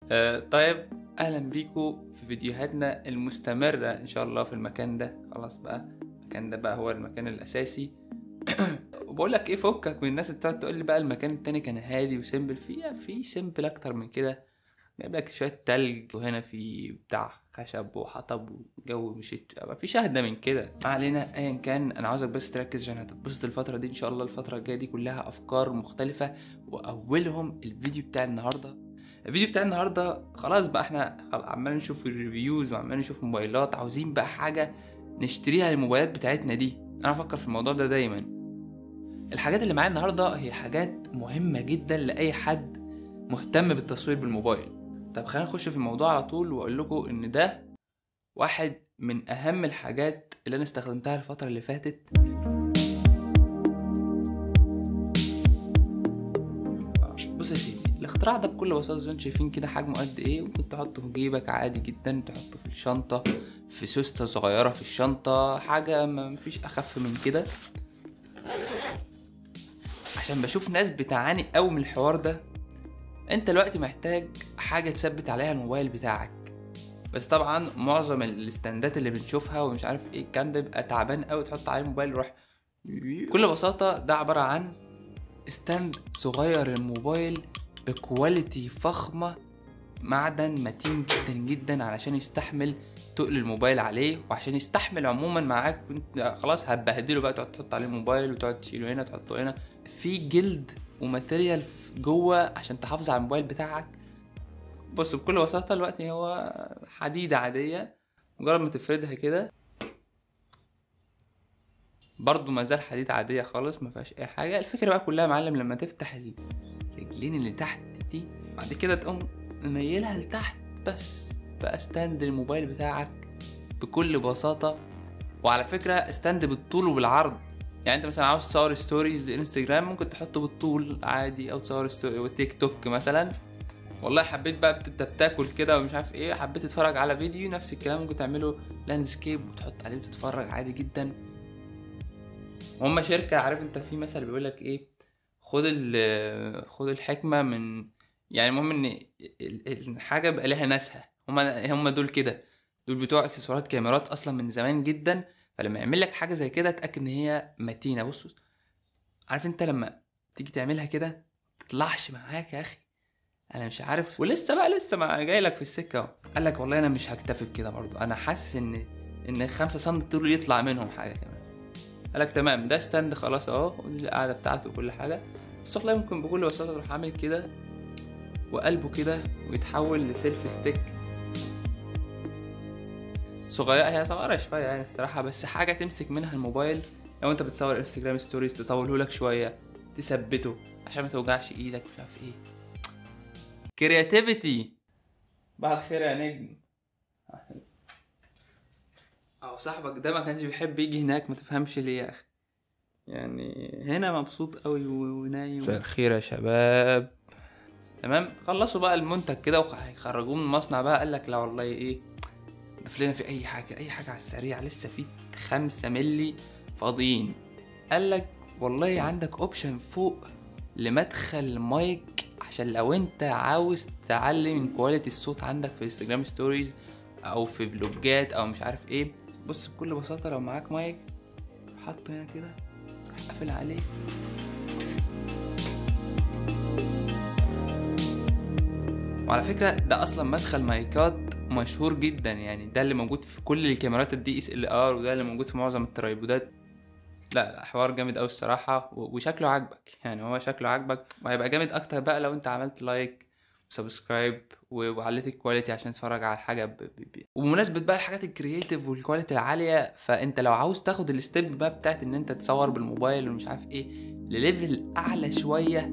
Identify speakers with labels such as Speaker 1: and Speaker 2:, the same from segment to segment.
Speaker 1: آه طيب اهلا بيكم في فيديوهاتنا المستمرة ان شاء الله في المكان ده خلاص بقى المكان ده بقى هو المكان الاساسي وبقول لك ايه فكك من الناس اللي بتقعد تقول لي بقى المكان التاني كان هادي وسيمبل في في سيمبل اكتر من كده جايب لك شويه تلج وهنا في بتاع خشب وحطب وجو مش في شهدة من كده ما علينا ايا كان انا عاوزك بس تركز عشان هتتبسط الفتره دي ان شاء الله الفتره الجايه دي كلها افكار مختلفه واولهم الفيديو بتاع النهارده الفيديو بتاع النهارده خلاص بقى احنا خل- عمال نشوف الريفيوز وعمال نشوف موبايلات عاوزين بقى حاجه نشتريها للموبايلات بتاعتنا دي انا افكر في الموضوع ده دايما الحاجات اللي معايا النهارده هي حاجات مهمه جدا لاي حد مهتم بالتصوير بالموبايل طب خلينا نخش في الموضوع على طول واقول لكم ان ده واحد من اهم الحاجات اللي انا استخدمتها الفتره اللي فاتت بص يا سيدي الاختراع ده بكل بساطه زي ما انتم شايفين كده حجمه قد ايه ممكن تحطه في جيبك عادي جدا تحطه في الشنطه في سوسته صغيره في الشنطه حاجه ما مفيش اخف من كده عشان بشوف ناس بتعاني قوي من الحوار ده انت دلوقتي محتاج حاجه تثبت عليها الموبايل بتاعك بس طبعا معظم الاستندات اللي بنشوفها ومش عارف ايه الكلام ده بيبقى تعبان قوي تحط عليه الموبايل يروح بكل بساطه ده عباره عن ستاند صغير الموبايل بكواليتي فخمه معدن متين جدا جدا علشان يستحمل تقل الموبايل عليه وعشان يستحمل عموما معاك وانت خلاص هتبهدله بقى تقعد تحط عليه الموبايل وتقعد تشيله هنا تحطه هنا في جلد وماتيريال في- جوه عشان تحافظ على الموبايل بتاعك بص بكل بساطة الوقت هو حديدة عادية مجرد ما تفردها كده برضو ما زال حديد عادية خالص ما فيهاش أي حاجة الفكرة بقى كلها يا معلم لما تفتح الرجلين اللي تحت دي بعد كده تقوم مميلها لتحت بس بقى ستاند الموبايل بتاعك بكل بساطة وعلى فكرة ستاند بالطول وبالعرض يعني انت مثلا عاوز تصور ستوريز انستجرام ممكن تحطه بالطول عادي او تصور ستوري تيك توك مثلا والله حبيت بقى انت بتاكل كده ومش عارف ايه حبيت تتفرج على فيديو نفس الكلام ممكن تعمله لاندسكيب وتحط عليه وتتفرج عادي جدا هما شركة عارف انت في مثل بيقول لك ايه خد ال خد الحكمة من يعني المهم ان ال- ال- الحاجة بقى لها ناسها هما هما دول كده دول بتوع اكسسوارات كاميرات اصلا من زمان جدا فلما يعمل لك حاجة زي كده اتأكد ان هي متينة بص بص. عارف انت لما تيجي تعملها كده تطلعش معاك يا اخي انا مش عارف ولسه بقى لسه ما جاي لك في السكه اهو قال لك والله انا مش هكتفي بكده برضو انا حاسس ان ان خمسة سم دول يطلع منهم حاجه كمان قال لك تمام ده ستاند خلاص اهو ودي القاعده بتاعته وكل حاجه بس والله ممكن بكل بساطه تروح عامل كده وقلبه كده ويتحول لسيلفي ستيك صغيرة هي صغيرة شوية يعني الصراحة بس حاجة تمسك منها الموبايل لو انت بتصور انستجرام ستوريز تطوله لك شوية تثبته عشان ما توجعش ايدك مش عارف ايه كرياتيفيتي بعد الخير يا نجم او صاحبك ده ما كانش بيحب يجي هناك ما تفهمش ليه يا اخي يعني هنا مبسوط قوي و- ونايم مساء الخير يا شباب تمام خلصوا بقى المنتج كده وهيخرجوه من المصنع بقى قال لك لا والله ايه ضيف لنا في اي حاجه اي حاجه على السريع لسه في خمسة ملي فاضيين قال لك والله عندك اوبشن فوق لمدخل مايك عشان لو انت عاوز تعلي من كواليتي الصوت عندك في انستجرام ستوريز او في فلوجات او مش عارف ايه بص بكل بساطه لو معاك مايك حطه هنا كده روح قافل عليه وعلى فكرة ده أصلا مدخل مايكات مشهور جدا يعني ده اللي موجود في كل الكاميرات الدي اس ال ار وده اللي موجود في معظم الترايبودات لا لا حوار جامد قوي الصراحة و- وشكله عاجبك يعني هو شكله عاجبك وهيبقى جامد أكتر بقى لو أنت عملت لايك وسبسكرايب و- وعليت الكواليتي عشان تتفرج على الحاجة ب... ب... ب... وبمناسبة بقى الحاجات الكرييتيف والكواليتي العالية فأنت لو عاوز تاخد الستيب بقى بتاعت إن أنت تصور بالموبايل ومش عارف إيه لليفل أعلى شوية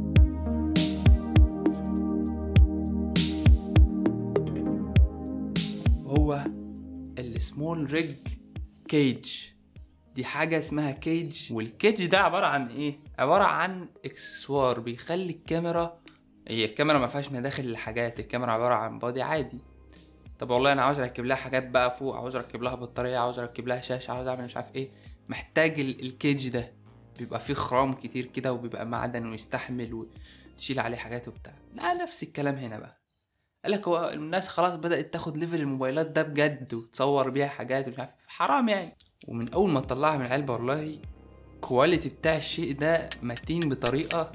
Speaker 1: هو السمول ريج كيج دي حاجة اسمها كيج والكيج ده عبارة عن ايه؟ عبارة عن اكسسوار بيخلي الكاميرا هي الكاميرا ما فيهاش مداخل للحاجات الكاميرا عبارة عن بادي عادي طب والله انا عاوز اركب لها حاجات بقى فوق عاوز اركب لها بطارية عاوز اركب لها شاشة عاوز اعمل مش عارف ايه محتاج ال- الكيج ده بيبقى فيه خرام كتير كده وبيبقى معدن ويستحمل وتشيل عليه حاجات وبتاع لا نفس الكلام هنا بقى قال لك هو الناس خلاص بدات تاخد ليفل الموبايلات ده بجد وتصور بيها حاجات مش عارف حرام يعني ومن اول ما تطلعها من العلبه والله الكواليتي بتاع الشيء ده متين بطريقه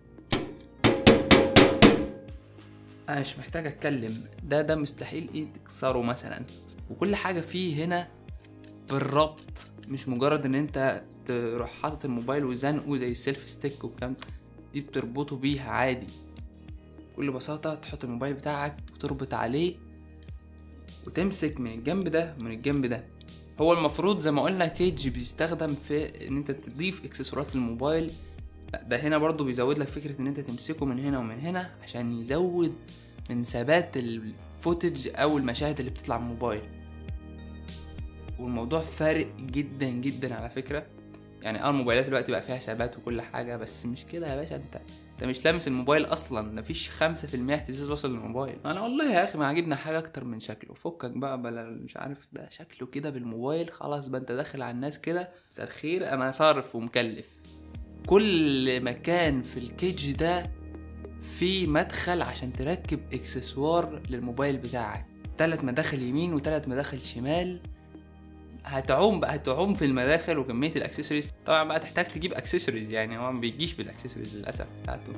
Speaker 1: انا مش محتاج اتكلم ده ده مستحيل ايه تكسره مثلا وكل حاجه فيه هنا بالربط مش مجرد ان انت تروح حاطط الموبايل وزنقه زي السيلف ستيك والكلام دي بتربطه بيها عادي بكل بساطة تحط الموبايل بتاعك وتربط عليه وتمسك من الجنب ده ومن الجنب ده هو المفروض زي ما قلنا كيج بيستخدم في ان انت تضيف اكسسوارات للموبايل لا ده هنا برضو بيزود لك فكرة ان انت تمسكه من هنا ومن هنا عشان يزود من ثبات الفوتج او المشاهد اللي بتطلع من الموبايل والموضوع فارق جدا جدا على فكرة يعني اه الموبايلات دلوقتي بقى فيها ثبات وكل حاجة بس مش كده يا باشا انت انت مش لامس الموبايل اصلا مفيش خمسة في المية اهتزاز وصل للموبايل انا والله يا اخي ما عاجبنا حاجة اكتر من شكله فكك بقى بلا مش عارف ده شكله كده بالموبايل خلاص بقى انت داخل على الناس كده مساء الخير انا صارف ومكلف كل مكان في الكيج ده في مدخل عشان تركب اكسسوار للموبايل بتاعك تلات مداخل يمين وتلات مداخل شمال هتعوم بقى هتعوم في المداخل وكميه الاكسسوارز طبعا بقى تحتاج تجيب اكسسوارز يعني هو ما بيجيش بالاكسسوارز للاسف بتاعته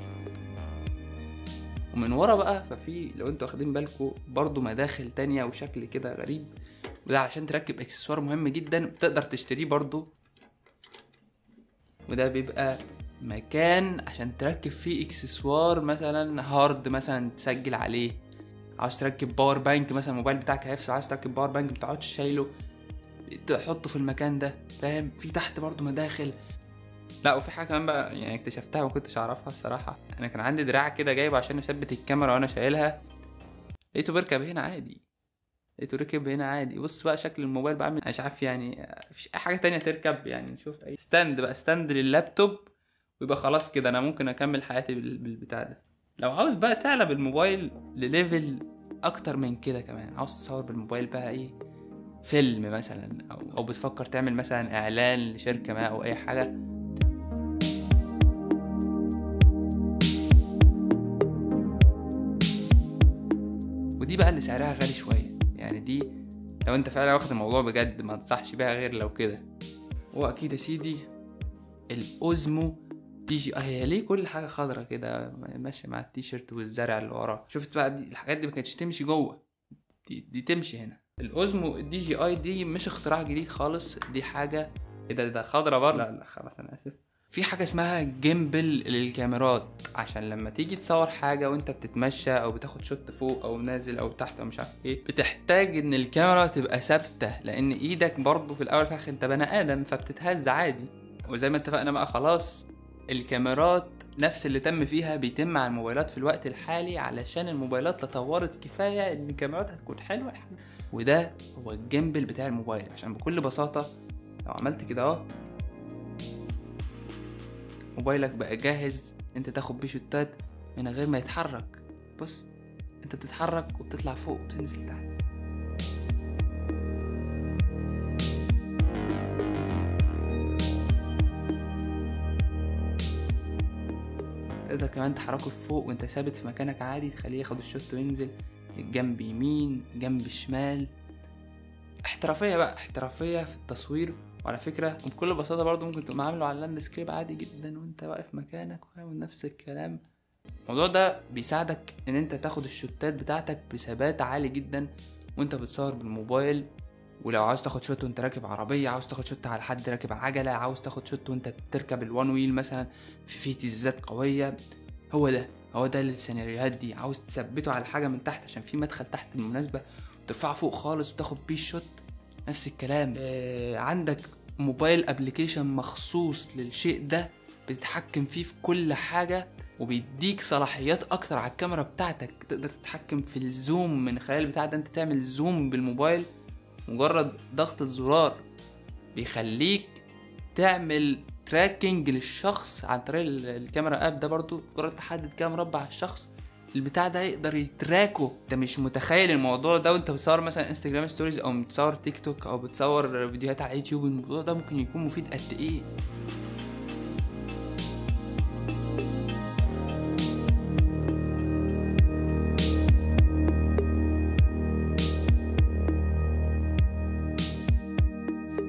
Speaker 1: ومن ورا بقى ففي لو انتوا واخدين بالكم برضو مداخل تانية وشكل كده غريب وده علشان تركب اكسسوار مهم جدا تقدر تشتريه برضو وده بيبقى مكان عشان تركب فيه اكسسوار مثلا هارد مثلا تسجل عليه عاوز تركب باور بانك مثلا الموبايل بتاعك هيفصل عاوز تركب باور بانك متقعدش شايله تحطه في المكان ده فاهم في تحت برضو مداخل لا وفي حاجه كمان بقى يعني اكتشفتها ما كنتش اعرفها الصراحه انا كان عندي دراع كده جايبه عشان اثبت الكاميرا وانا شايلها لقيته بيركب هنا عادي لقيته ركب هنا عادي بص بقى شكل الموبايل بعمل مش عارف يعني مفيش اي حاجه تانية تركب يعني نشوف اي ستاند بقى ستاند لللابتوب ويبقى خلاص كده انا ممكن اكمل حياتي بال- بالبتاع ده لو عاوز بقى تعلى بالموبايل لليفل اكتر من كده كمان عاوز تصور بالموبايل بقى ايه فيلم مثلا او او بتفكر تعمل مثلا اعلان لشركه ما او اي حاجه ودي بقى اللي سعرها غالي شويه يعني دي لو انت فعلا واخد الموضوع بجد ما انصحش بيها غير لو كده واكيد يا سيدي الاوزمو دي جي هي ليه كل حاجه خضرة كده ماشيه مع التيشيرت والزرع اللي وراه شفت بقى دي الحاجات دي ما كانتش تمشي جوه دي, دي تمشي هنا الاوزمو دي جي اي دي مش اختراع جديد خالص دي حاجه ايه ده ده خضرة برضه لا لا خلاص انا اسف في حاجة اسمها جيمبل للكاميرات عشان لما تيجي تصور حاجة وانت بتتمشى او بتاخد شوت فوق او نازل او تحت او مش عارف ايه بتحتاج ان الكاميرا تبقى ثابتة لان ايدك برضه في الاول في الاخر انت بني ادم فبتتهز عادي وزي ما اتفقنا بقى خلاص الكاميرات نفس اللي تم فيها بيتم على الموبايلات في الوقت الحالي علشان الموبايلات تطورت كفاية ان الكاميرات هتكون حلوة لحد وده هو الجيمبل بتاع الموبايل عشان بكل بساطة لو عملت كده اهو موبايلك بقى جاهز انت تاخد بيه شوتات من غير ما يتحرك بص انت بتتحرك وبتطلع فوق وبتنزل تحت تقدر كمان تحركه لفوق وانت ثابت في مكانك عادي تخليه ياخد الشوت وينزل الجنب يمين جنب شمال احترافية بقى احترافية في التصوير وعلى فكرة وبكل بساطة برضو ممكن تبقى عامله على اللاند سكيب عادي جدا وانت واقف مكانك وعامل نفس الكلام الموضوع ده بيساعدك ان انت تاخد الشوتات بتاعتك بثبات عالي جدا وانت بتصور بالموبايل ولو عاوز تاخد شوت وانت راكب عربية عاوز تاخد شوت على حد راكب عجلة عاوز تاخد شوت وانت بتركب الوان ويل مثلا في فيه اهتزازات قوية هو ده هو ده السيناريوهات دي عاوز تثبته على حاجة من تحت عشان في مدخل تحت بالمناسبة وترفعه فوق خالص وتاخد بيه الشوت نفس الكلام آه عندك موبايل ابلكيشن مخصوص للشيء ده بتتحكم فيه في كل حاجة وبيديك صلاحيات اكتر على الكاميرا بتاعتك تقدر تتحكم في الزوم من خلال البتاع ده انت تعمل زوم بالموبايل مجرد ضغطة زرار بيخليك تعمل تراكنج للشخص عن طريق ال- الكاميرا اب ده برضو مجرد تحدد كام مربع على الشخص البتاع ده يقدر يتراكه انت مش متخيل الموضوع ده وانت بتصور مثلا انستجرام ستوريز او بتصور تيك توك او بتصور فيديوهات على يوتيوب الموضوع ده ممكن يكون مفيد قد ايه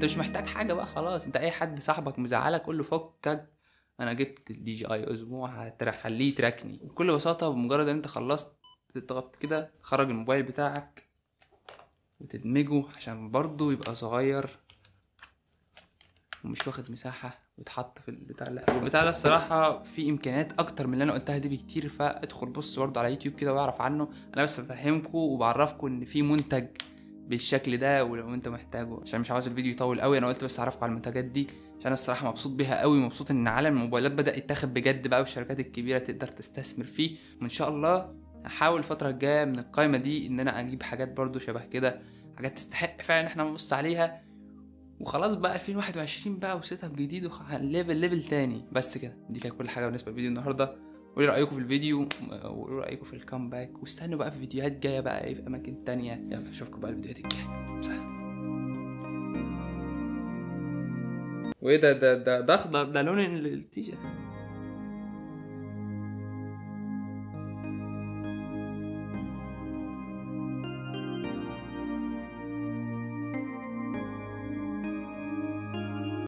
Speaker 1: مش محتاج حاجه بقى خلاص انت اي حد صاحبك مزعلك قول له فكك انا جبت الدي جي اي اسبوع هخليه تراكني بكل بساطه بمجرد ان انت خلصت تضغط كده تخرج الموبايل بتاعك وتدمجه عشان برضه يبقى صغير ومش واخد مساحة ويتحط في البتاع ده والبتاع ده الصراحة فيه إمكانيات أكتر من اللي أنا قلتها دي بكتير فادخل بص برضه على يوتيوب كده واعرف عنه أنا بس بفهمكم وبعرفكم إن في منتج بالشكل ده ولو انت محتاجه عشان مش عاوز الفيديو يطول قوي انا قلت بس اعرفكم على المنتجات دي عشان انا الصراحه مبسوط بيها قوي مبسوط ان عالم الموبايلات بدا يتاخد بجد بقى والشركات الكبيره تقدر تستثمر فيه وان شاء الله هحاول الفتره الجايه من القائمه دي ان انا اجيب حاجات برضو شبه كده حاجات تستحق فعلا ان احنا نبص عليها وخلاص بقى 2021 بقى وسيت اب جديد وهنليفل ليفل تاني بس كده دي كانت كل حاجه بالنسبه لفيديو النهارده قولي رايكم في الفيديو وقولوا رايكم في الكامباك واستنوا بقى في فيديوهات جايه بقى ايه في اماكن تانية يلا اشوفكم بقى الفيديوهات الجايه سلام وايه ده ده ده ده اخضر ده لون التيشيرت